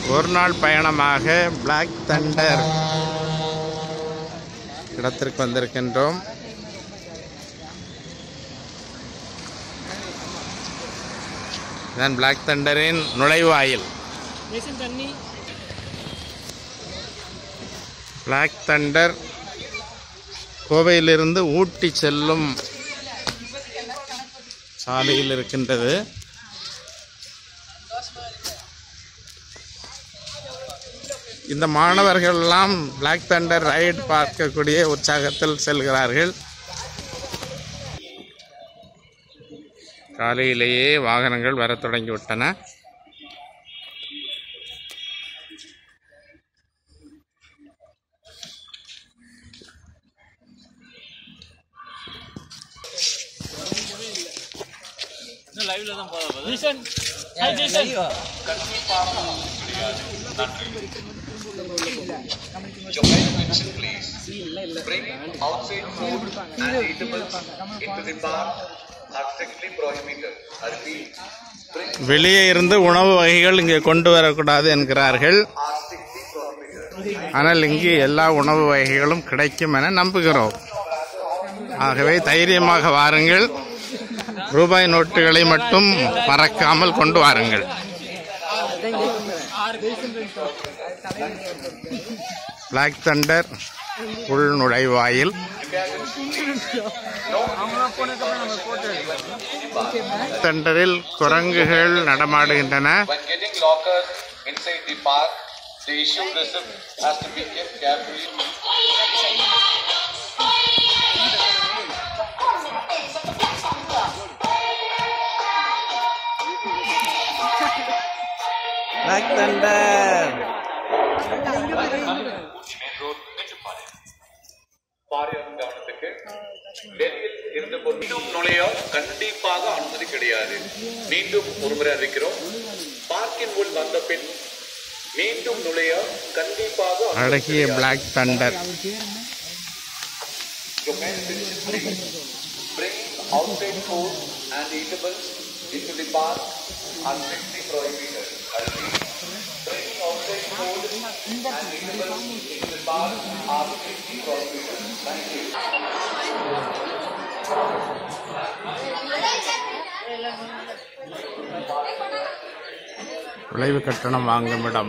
ஒரு நாள் பயணமாக பிளாக் தண்டர் இடத்திற்கு வந்திருக்கின்றோம் இதுதான் பிளாக் தண்டரின் நுழைவாயில் பிளாக் தண்டர் கோவையிலிருந்து ஊட்டி செல்லும் சாலையில் இருக்கின்றது இந்த மாணவர்கள் எல்லாம் பிளாக் தண்டர் ரைட் பார்க்கக்கூடிய உற்சாகத்தில் செல்கிறார்கள் காலையிலேயே வாகனங்கள் வரத் தொடங்கிவிட்டன Bring outside food and eatables into the park are strictly prohibited. I repeat, bring வெளியே இருந்து உணவு வகைகள் இங்கே கொண்டு வரக்கூடாது என்கிறார்கள் are strictly prohibited. ஆனால் இங்கு எல்லா உணவு வகைகளும் கிடைக்கும் என நம்புகிறோம் ஆகவே தைரியமாக வாருங்கள் ரூபாய் நோட்டுகளை மட்டும் மறக்காமல் கொண்டு வாருங்கள் பிளாக் தண்டர் உள் நுழைவாயில் தண்டரில் குரங்குகள் நடமாடுகின்றன When getting lockers inside the park, the issued receipt has to be kept carefully. Black Thunder பாரியார் கவனத்துக்கு டெல்லியில் இருந்து கொண்டு மீண்டும் நுழைய கண்டிப்பாக அனுமதி கிடையாது மீண்டும் ஒருமுறை அறிவிக்கிறோம் பார்க்கின் உள் வந்த பின் மீண்டும் நுழைய கண்டிப்பாக அனுமதி அழகிய Black Thunder Bring outside food and eatables into the park are strictly prohibited. I repeat, bring outside food and eatables into the park are strictly prohibited. Thank you. நுழைவு கட்டணம் வாங்கும் இடம்